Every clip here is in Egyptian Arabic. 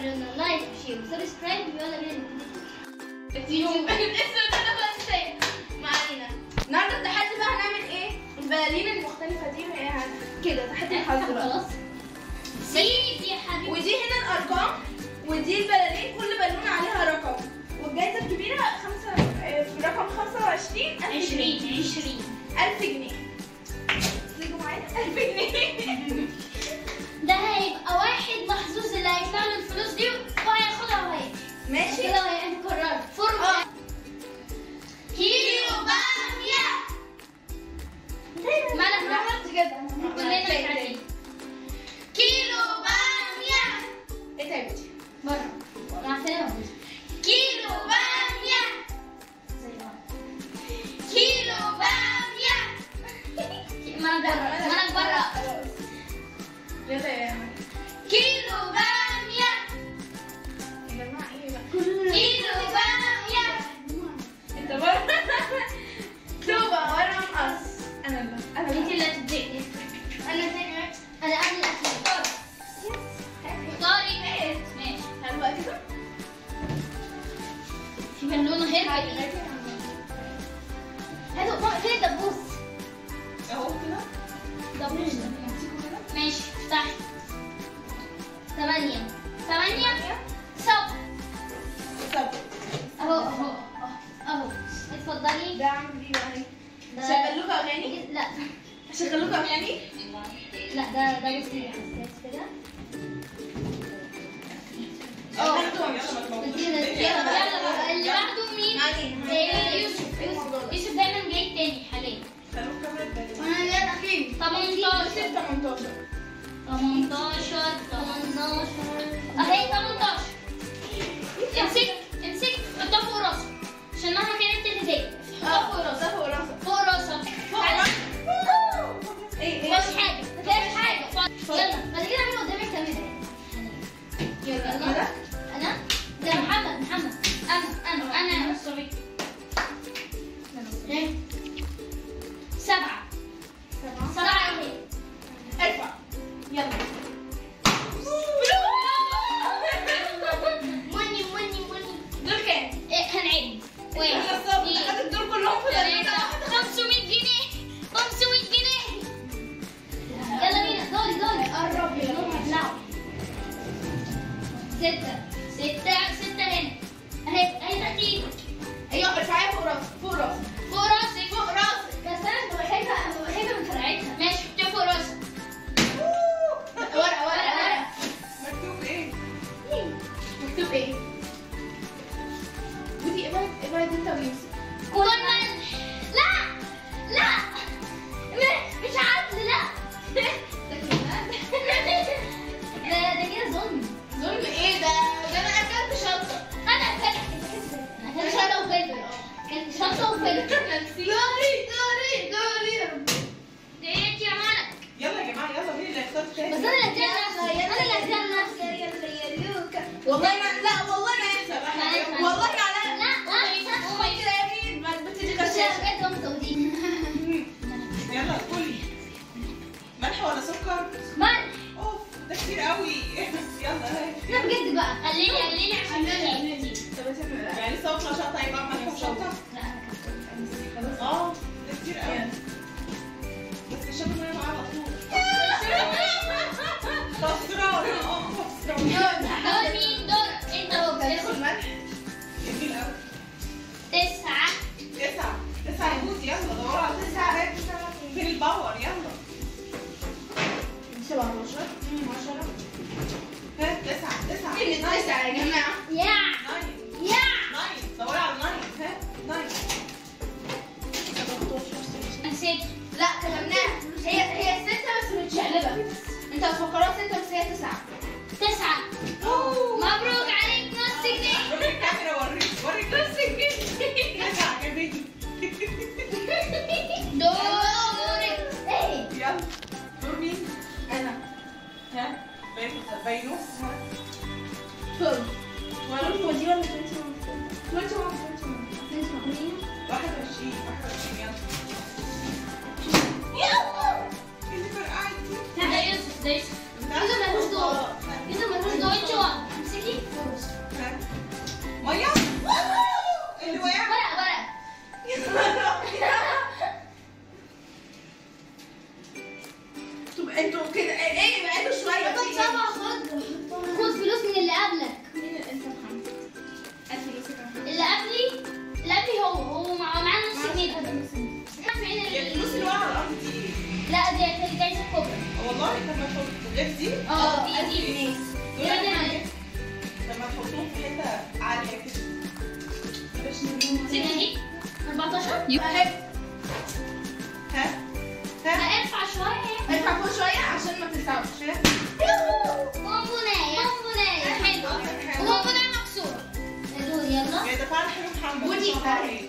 اعملوا لنا لايك وشير وسبسكرايب ويلا بينا نبتدي اليوتيوب الاسود انا بقى ازاي ما علينا النهارده التحدي بقى هنعمل ايه البلالين المختلفه دي هي هن- كده تحدي الحظ بقى خلاص سيب يا حبيبي ودي هنا الارقام ودي البلالين كل بالونه عليها رقم والجائزه الكبيره خمسة آه، في رقم 25 ألف جنيه عشرين عشرين 1000 جنيه تيجوا معايا 1000 جنيه ده هيبقى واحد محظوظ اللي هيدفع له الفلوس دي وهياخدها وهي ماشي كده وهي انت قررت فرق اه كيلو بامية مالك لا عملت كده كلنا مش عارفين كيلو بامية ايه تاني بره عارفينها ولا لسه؟ كيلو بامية زي بعض. كيلو بامية مالك بره مالك بره خلاص يلا يا مان. كيلو بامية يا جماعه ايه بقى كيلو بامية انت بره توبة ورا مقص انا اللي انا انت اللي اللي هتبدأي انا ثاني انا قبل الاخير طارق ماشي هل بقى كده في بالونه هرب هاتوا بقى كده دبوس اهو كده دبوس ماشي افتحي ثمانية ثمانية سبعة طب اهو اهو اهو اتفضلي ده عامل ايه بقى هي؟ ده شغل لكم اغاني لا شغل لكم اغاني لا ده ده بصي كده اه يلا يلا بقى اللي بعده مين؟ يعني إيه، يوسف يوسف يوسف دايما جاي تاني حاليا خلوك كاميرا بالي وانا اللي الاخير 18 18 18 18 اهي 18 امسك امسك حطها فوق راسك عشان مهما كانت الهدية حطها فوق راسك ده فوق راسك فوق راسك فوق تعالى. راسك ايه ايه مفيش حاجة مفيش حاجة يلا بعد كده اعمل قدام الكاميرا يلا يلا كده انا ده محمد محمد انا انا انا الصبي سبعة سبعة اهي ارفع يلا موني موني موني دول كام؟ إيه هنعد واحد خلصت اثنين خدت دول كلهم في ثلاثة البتاع. 500 جنيه 500 جنيه يلا بينا دوري دوري قرب يا نور هتلعب ستة ستة ستة هنا اهي اهي تحت ايدك ايوه ارفعيها فوق راسك فوق راسك فوق راسك فوق راسك بس انا ببقى خايفة ببقى خايفة من فرقعتها ماشي حطيها فوق راسك ورقة ورقة ورقة مكتوب ايه؟ مكتوب ايه؟ ودي ابعد ابعد انت ويوسف كنا لا لا م- مش عدل لا ده ده كده ظلم ظلم ايه ده؟ ده انا اكلت شطة انا اكلت انا اكلت شطه وفلفل اكلت شطه وفلفل دوري دوري دوري ديت يا ملك يلا يا جماعه يلا مين اللي هيختار تاني؟ بس انا اللي هتعمل انا اللي هتعمل نفسي والله ما لا والله ما يحسب معلش، معلش. والله على لا لا امي كده يا ابني ما بتيجي بس غشاشة بجد هم متجوزين يلا كلي ملح ولا سكر؟ ملك اوف ده كتير قوي يلا هاي لا بجد بقى قللي قللي عشان تيجي يعني لسه واكله شطه يبقى ملح وشطه لا انا كنت اه ده كتير قوي بس الشطه ما معاها على طول خسران اه خسران دور مين دور انت هو تاخد ملح جميل قوي تسعة تسعة تسعة يفوت يلا دوروا على تسعة فين الباور يلا 17 ها تسعة تسعة فين التسعة يا جماعة يا ناين يا ناين دوروا على ناين ها ناين نسيت لا كلمناها هي هي ستة بس متشقلبة انت فكرات ستة بس هي تسعة تسعة مبروك عليك نص جنيه وري الكاميرا وريك وريك نص الجنيه تسعة جنيه دورك ايه يلا دور مين؟ انا ها بين- بينوس ها فوق ولا دي ولا 21 21 21 واحد وعشرين واحد وعشرين يلا يلا اللي فرقعت دي ده يوسف ده يوسف بتاع- يوسف ملوش دور يوسف ملوش دور انت واحد امسكي ست دي 14 اهي ها ها ارفع شويه ارفع فوق شويه عشان ما تلسعش بونبونايه بونبونايه حلو وبونبونايه مكسوره دور يلا يا ده فعلا حلو محمد ودي تعالي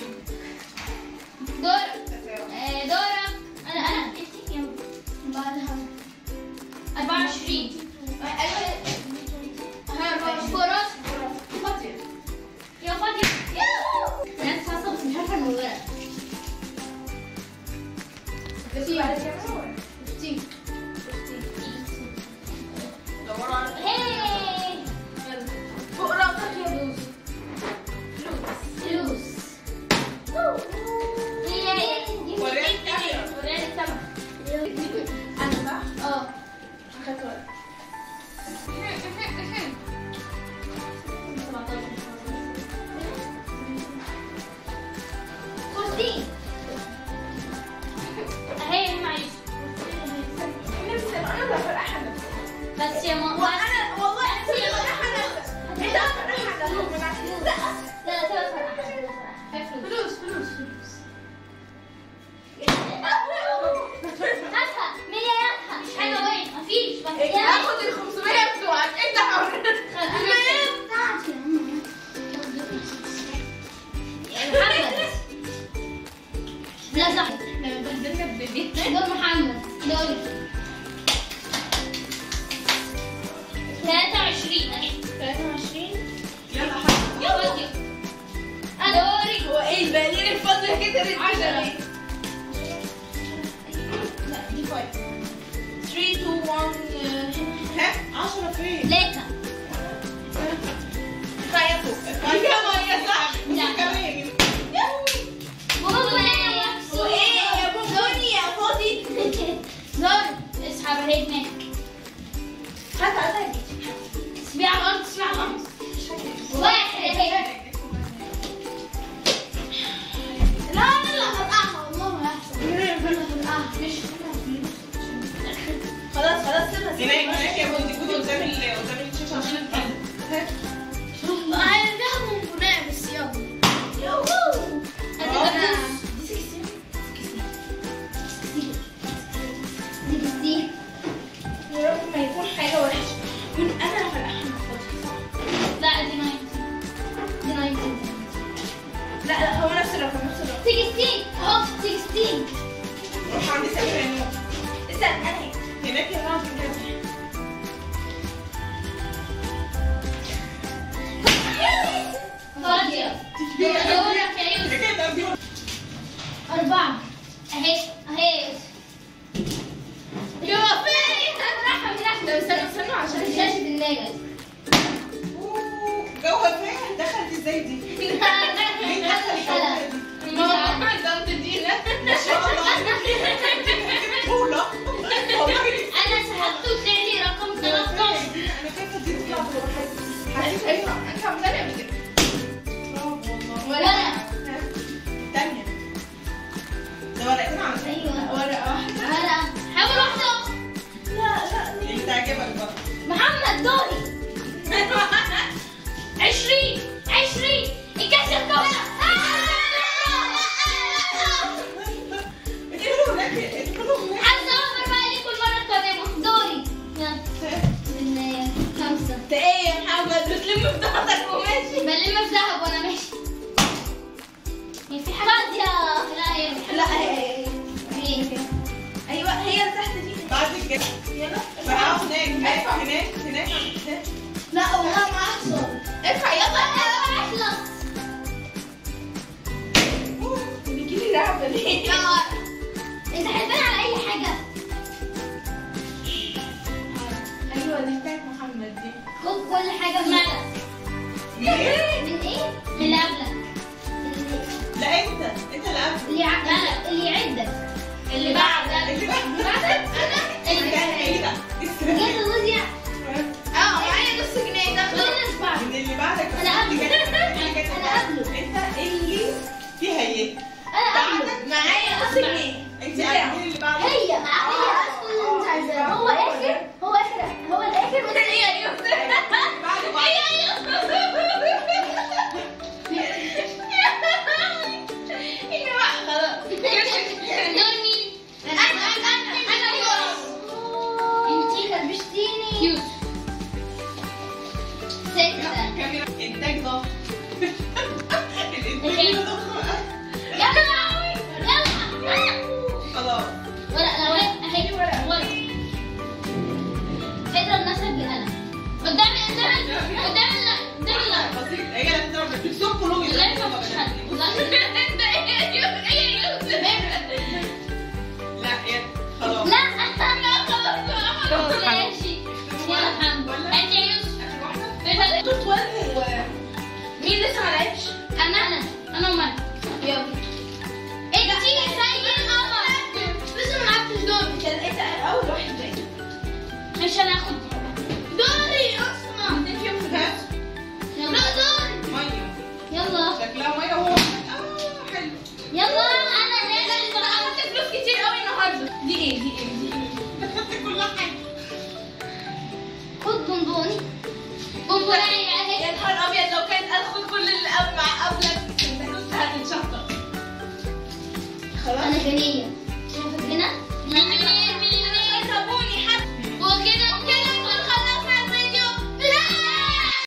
دورك آه، دورك انا انا انت يلا بعدها 24 فوق راسك فاضيه يا فاضي انا لسه بس مش عارفه الموبايل دوروا على هي فوق راسك يا لوز فلوس هي هي دي وريني الكاميرا. وريني الكاميرا انا صح؟ اه اخدت ورق كرسي اهي معلش نفسي انا بفرح نفسي بس يا ماما وانا والله انت اللي فرحة نفسك انت فرحة نفسك لا لا لا تبقى فرقة تبقى فرقة فلوس فلوس فلوس هاتها ملياراتها مش حاجة وين مفيش مفيش هاخد ال 500 بتوعك انت حر لا صح بدلنا البيبي دور محمد دوري 23 اهي 23 يلا حبيبي يا فاضية دوري هو ايه البالين الفاضية كترت 10 لا دي 5 3 2 1 ها 10 فين؟ ثلاثة كفاية فوق كفاية مية صح لا. كمان بونبوناية هو ايه يا بونبوني يا فاضي دور اسحب اهي هناك هات هات اسبيع على الارض اسبيع على الارض واحد اهي لا لا لا هتقعها والله ما هيحصل مش خلاص خلاص سيبها هناك هناك يا بودي بودي قدام ال- قدام الشاشة عشان الكاميرا عايزاها بونبونايه بس يلا يوهو هتبقى دي 16 دي يا رب ما يكون حاجة وحشة يكون أنا فرحانة فاضي لا دي 19 دي 19 لا لا هو نفس الرقم نفس الرقم 16 اهو 16 روح عند سمير هناك استنى أنا هيك. هناك يا راجل كده فاضية دورك يا يوسف كده دي أربعة أهي أهي يا فين راحة من طب استنوا استنوا عشان شاشة النجم أوه، جوه فين دخلت ازاي دي؟ مين دخل جوه دي؟ ماما عندها تدينا ما شاء الله طولة والله أنا سحبت وطلع لي رقم 13 انا خايفة دي تطلع حاسة ايوه انت عاملة قبل كده والله ورقة تانية ده ورقتين على فكرة أيوة ورقة واحدة ورقة حاول واحدة لا لا اللي تعجبك بقى محمد دوري 20 20 الكاس الكاميرا ادخلوا هناك ادخلوا هناك عايزة أوفر بقى ليكم المرة القادمة دوري يلا بالنية. خمسة انت ايه يا محمد بتلم في ضغطك وماشي بلم في ذهب وانا ماشي هي في حاجة فاضية لا هي في حاجة لا هي هي فين؟ ايوه هي اللي تحت دي بعد كده يلا بقى هناك هناك ارفع. هناك هناك هناك لا والله ما احصل ارفع يلا اخلص بيجيلي رعبة ليه؟ انت حبان على اي حاجة ايوه دي بتاعت محمد دي خد كل حاجة بمعنى ليه؟ من ايه؟ من اللي قبلك لا انت انت اللي قبل اللي ع... لا لا اللي يعدك اللي بعدك اللي بعدك. بعدك انا اللي كان ايه ده؟ جيت الوزيع اه معايا نص جنيه ده خلينا نسبع من اللي بعدك أنا قبله. اللي جت- أنا قبله. انت اللي فيها ايه؟ انا قبله معايا نص جنيه انت عارفين اللي بعدك هي هي اصلا اللي انت عايزاه هو اخر هو اخر هو الاخر وده هي يا يوسف بعده بعد هي يا يوسف انت ايه يا يوسف ايه يا يوسف لا يا خلاص لا خلاص بقى. ماشي يلا محمد انت يا يوسف اخر واحده انت توت وين و- مين لسه ما لعبش؟ انا انا انا ومريم يلا انت زي القمر لسه ما لعبتش دوري كان انت اول واحد جاي مش هناخد دوري اصلا اتنين فيهم في الهاف يلا دور ميه يلا شكلها ميه وهو اه حلو يلا انا لا لازم انا اخدت فلوس كتير قوي النهارده دي ايه دي ايه دي ايه خدت كل حاجه خد بونبوني بونبوني اهي يا نهار ابيض لو كانت ادخل كل اللي قبل مع قبلك كنت هتتشطر خلاص انا غنية